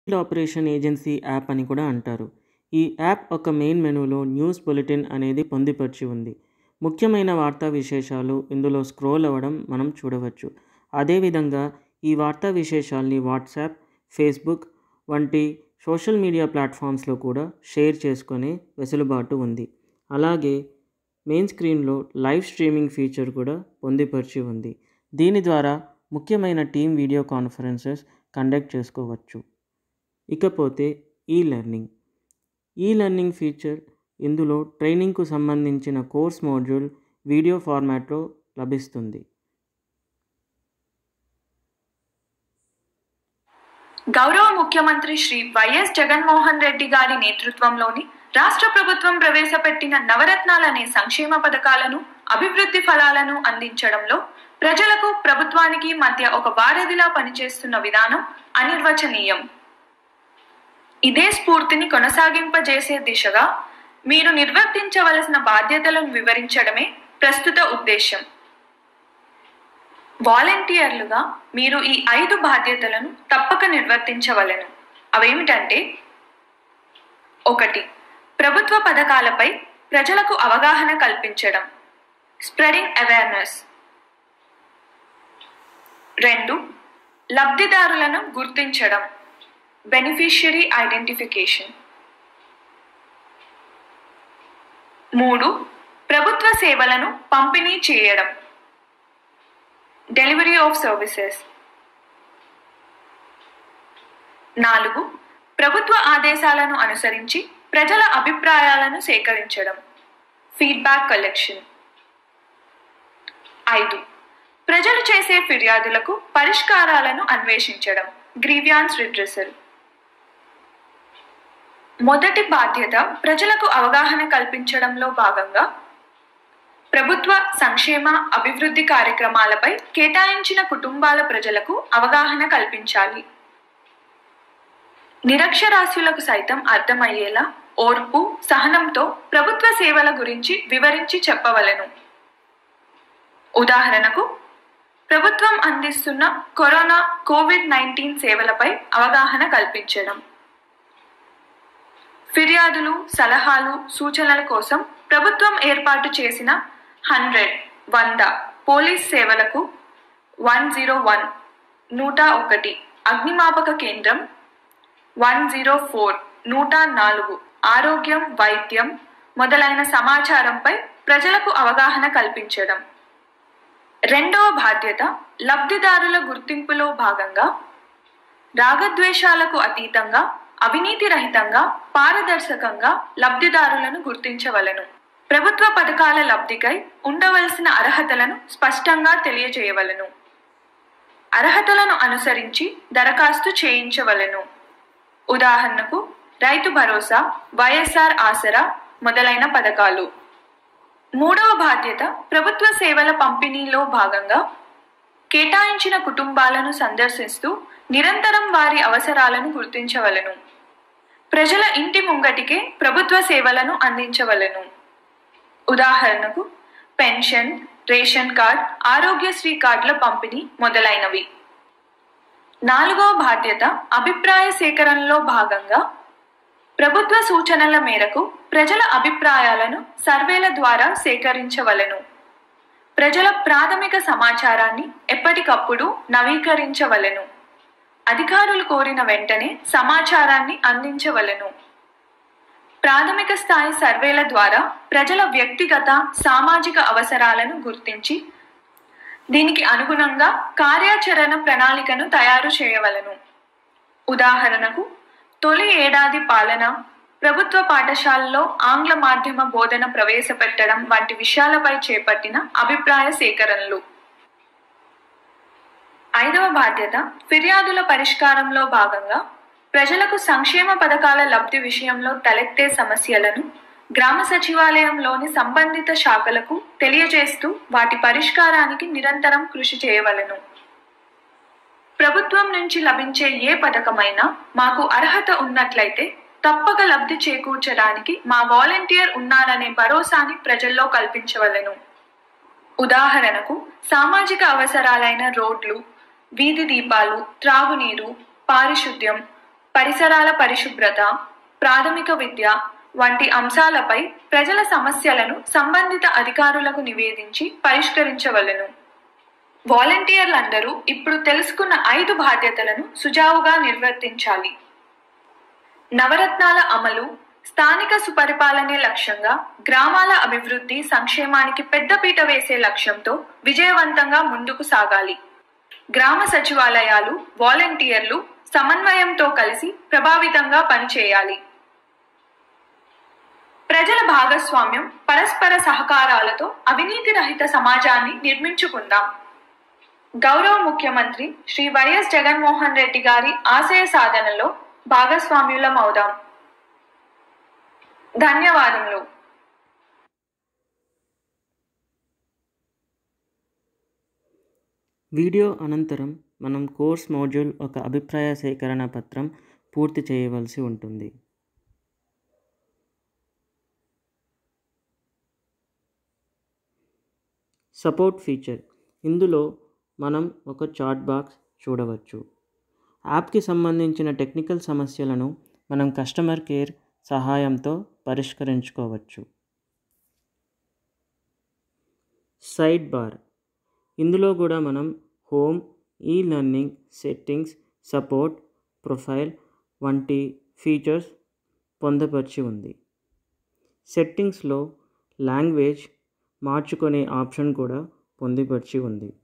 field operation agency app అని కూడా అంటారు ఈ యాప్ ఒక మెయిన్ మెనూలో న్యూస్ బులెటిన్ అనేది పొందుపరిచి ఉంది ముఖ్యమైన వార్తా విశేషాలు ఇందులో స్క్రోల్ అవ్వడం మనం చూడవచ్చు అదేవిధంగా ఈ వార్తా విశేషాల్ని వాట్సాప్ ఫేస్బుక్ వంటి సోషల్ మీడియా ప్లాట్ఫామ్స్లో కూడా షేర్ చేసుకునే వెసులుబాటు ఉంది అలాగే మెయిన్ స్క్రీన్లో లైవ్ స్ట్రీమింగ్ ఫీచర్ కూడా పొందుపరిచి ఉంది దీని ద్వారా ముఖ్యమైన టీం వీడియో కాన్ఫరెన్సెస్ కండక్ట్ చేసుకోవచ్చు ఇకపోతే ఈ లెర్నింగ్ ఈ లెర్నింగ్ ఫీచర్ ఇందులో ట్రైనింగ్కు సంబంధించిన కోర్స్ మాడ్యూల్ వీడియో ఫార్మాట్లో లభిస్తుంది గౌరవ ముఖ్యమంత్రి శ్రీ వైఎస్ జగన్మోహన్ రెడ్డి గారి నేతృత్వంలోని రాష్ట్ర ప్రభుత్వం ప్రవేశపెట్టిన నవరత్నాలు అనే సంక్షేమ పథకాలను అభివృద్ధి ఫలాలను అందించడంలో ప్రజలకు ప్రభుత్వానికి మధ్య ఒక వారధిలా పనిచేస్తున్న విధానం అనిర్వచనీయం ఇదే స్ఫూర్తిని కొనసాగింపజేసే దిశగా మీరు నిర్వర్తించవలసిన బాధ్యతలను వివరించడమే ప్రస్తుత ఉద్దేశం వాలంటీర్లుగా మీరు ఈ ఐదు బాధ్యతలను తప్పక నిర్వర్తించవలెను అవేమిటంటే ఒకటి ప్రభుత్వ పథకాలపై ప్రజలకు అవగాహన కల్పించడం స్ప్రెడింగ్ అవేర్నెస్ రెండు లబ్ధిదారులను గుర్తించడం బెనిఫిషియరీ ఐడెంటిఫికేషన్ మూడు ప్రభుత్వ సేవలను పంపిణీ చేయడం డెలివరీ ఆఫ్ సర్వీసెస్ నాలుగు ప్రభుత్వ ఆదేశాలను అనుసరించి ప్రజల అభిప్రాయాలను సేకరించడం ఫీడ్బ్యాక్ కలెక్షన్ ఐదు ప్రజలు చేసే ఫిర్యాదులకు పరిష్కారాలను అన్వేషించడం గ్రీవియాన్స్ రిడ్రెసల్ మొదటి బాధ్యత ప్రజలకు అవగాహన కల్పించడంలో భాగంగా ప్రభుత్వ సంక్షేమ అభివృద్ధి కార్యక్రమాలపై కేటాయించిన కుటుంబాల ప్రజలకు అవగాహన కల్పించాలి నిరక్షరాస్యులకు సైతం అర్థమయ్యేలా ఓర్పు సహనంతో ప్రభుత్వ సేవల గురించి వివరించి చెప్పవలెను ఉదాహరణకు ప్రభుత్వం అందిస్తున్న కరోనా కోవిడ్ నైన్టీన్ సేవలపై అవగాహన కల్పించడం ఫిర్యాదులు సలహాలు సూచనల కోసం ప్రభుత్వం ఏర్పాటు చేసిన హండ్రెడ్ వంద పోలీస్ సేవలకు వన్ జీరో వన్ నూట ఒకటి అగ్నిమాపక కేంద్రం వన్ జీరో ఫోర్ నూట నాలుగు ఆరోగ్యం వైద్యం మొదలైన సమాచారంపై ప్రజలకు అవగాహన కల్పించడం రెండవ బాధ్యత లబ్ధిదారుల గుర్తింపులో భాగంగా రాగద్వేషాలకు అతీతంగా అవినీతి రహితంగా పారదర్శకంగా లబ్ధిదారులను గుర్తించవలను ప్రభుత్వ పథకాల లబ్ధికై ఉండవలసిన అర్హతలను స్పష్టంగా తెలియజేయవలను అర్హతలను అనుసరించి దరఖాస్తు చేయించవలెను ఉదాహరణకు రైతు భరోసా వైఎస్ఆర్ ఆసరా మొదలైన పథకాలు మూడవ బాధ్యత ప్రభుత్వ సేవల పంపిణీలో భాగంగా కేటాయించిన కుటుంబాలను సందర్శిస్తూ నిరంతరం వారి అవసరాలను గుర్తించవలను ప్రజల ఇంటి ముంగటికే ప్రభుత్వ సేవలను అందించవలను ఉదాహరణకు పెన్షన్ రేషన్ కార్డ్ ఆరోగ్యశ్రీ కార్డుల పంపిణీ మొదలైనవి నాలుగవ బాధ్యత అభిప్రాయ సేకరణలో భాగంగా ప్రభుత్వ సూచనల మేరకు ప్రజల అభిప్రాయాలను సర్వేల ద్వారా సేకరించవలెను ప్రజల ప్రాథమిక సమాచారాన్ని ఎప్పటికప్పుడు నవీకరించవలెను అధికారులు కోరిన వెంటనే సమాచారాన్ని అందించవలెను ప్రాథమిక స్థాయి సర్వేల ద్వారా ప్రజల వ్యక్తిగత సామాజిక అవసరాలను గుర్తించి దీనికి అనుగుణంగా కార్యాచరణ ప్రణాళికను తయారు చేయవలను ఉదాహరణకు తొలి ఏడాది పాలన ప్రభుత్వ పాఠశాలలో ఆంగ్ల మాధ్యమ బోధన ప్రవేశపెట్టడం వంటి విషయాలపై చేపట్టిన అభిప్రాయ సేకరణలు ఐదవ బాధ్యత ఫిర్యాదుల పరిష్కారంలో భాగంగా ప్రజలకు సంక్షేమ పథకాల లబ్ధి విషయంలో తలెత్తే సమస్యలను గ్రామ సచివాలయంలోని సంబంధిత శాఖలకు తెలియజేస్తూ వాటి పరిష్కారానికి నిరంతరం కృషి చేయవలను ప్రభుత్వం నుంచి లభించే ఏ పథకమైనా మాకు అర్హత ఉన్నట్లయితే తప్పక లబ్ధి చేకూర్చడానికి మా వాలంటీర్ ఉన్నారనే భరోసాని ప్రజల్లో కల్పించవలెను ఉదాహరణకు సామాజిక అవసరాలైన రోడ్లు వీధి దీపాలు త్రాగునీరు పారిశుద్ధ్యం పరిసరాల పరిశుభ్రత ప్రాథమిక విద్య వంటి అంశాలపై ప్రజల సమస్యలను సంబంధిత అధికారులకు నివేదించి పరిష్కరించవలెను వాలంటీర్లందరూ ఇప్పుడు తెలుసుకున్న ఐదు బాధ్యతలను సుజావుగా నిర్వర్తించాలి నవరత్నాల అమలు స్థానిక సుపరిపాలనే లక్ష్యంగా గ్రామాల అభివృద్ధి సంక్షేమానికి పెద్దపీట వేసే లక్ష్యంతో విజయవంతంగా ముందుకు సాగాలి గ్రామ సచివాలయాలు వాలంటీర్లు సమన్వయంతో కలిసి ప్రభావితంగా పనిచేయాలి ప్రజల భాగస్వామ్యం పరస్పర సహకారాలతో అవినీతి రహిత సమాజాన్ని నిర్మించుకుందాం గౌరవ ముఖ్యమంత్రి శ్రీ వైఎస్ జగన్మోహన్ రెడ్డి గారి ఆశయ సాధనలో భాగస్వామ్యులం అవుదాం ధన్యవాదములు వీడియో అనంతరం మనం కోర్స్ మాడ్యూల్ ఒక అభిప్రాయ సేకరణ పత్రం పూర్తి చేయవలసి ఉంటుంది సపోర్ట్ ఫీచర్ ఇందులో మనం ఒక చాట్ బాక్స్ చూడవచ్చు యాప్కి సంబంధించిన టెక్నికల్ సమస్యలను మనం కస్టమర్ కేర్ సహాయంతో పరిష్కరించుకోవచ్చు సైడ్ బార్ ఇందులో కూడా మనం home e learning settings support profile వంటి ఫీచర్స్ పొందపరిచి ఉంది సెట్టింగ్స్లో లాంగ్వేజ్ మార్చుకునే ఆప్షన్ కూడా పొందుపరిచి ఉంది